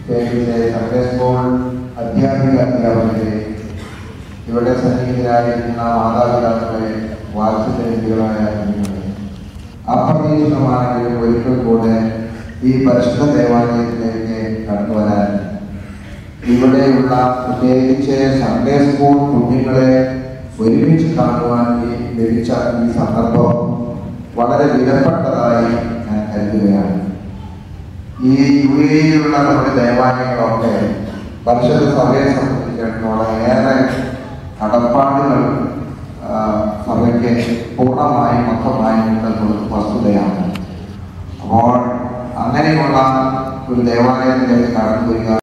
കേരളത്തിലെ Sunday school അധ്യാപിക അധ്യാപകരെ ഇവിടെ സന്നിഹിതരായിരിക്കുന്ന മാതാപിതാക്കളെ വാത്സല്യങ്ങളായ കുഞ്ഞുങ്ങളെ അപ്രതീക്ഷിതമാണെങ്കിലും ഒരിക്കൽ കൂടെ ഈ പരിശുദ്ധ ദേവാലയത്തിലേക്ക് കടന്നു വരാൻ ഇവിടെയുള്ള പ്രത്യേകിച്ച് സൺഡേ സ്കൂൾ കുഞ്ഞുങ്ങളെ ഒരുമിച്ച് കാണുവാൻ ഈ ലഭിച്ച ഈ സന്ദർഭം വളരെ വിലപ്പെട്ടതായി ഞാൻ കരുതുകയാണ് ഈ യു എയിലുള്ള നമ്മുടെ ദേവാലയങ്ങളൊക്കെ പരിശുദ്ധ സഭയെ സംബന്ധിച്ചിടത്തോളം ഏറെ കടപ്പാടുകൾ ആ, സഭയ്ക്ക് പൂർണ്ണമായും മൊത്തമായും ഉണ്ടെന്നുള്ളത് വസ്തുതയാണ് അപ്പോൾ അങ്ങനെയുള്ള ഒരു ദേവാലയത്തിലേക്ക് കടന്നു വരിക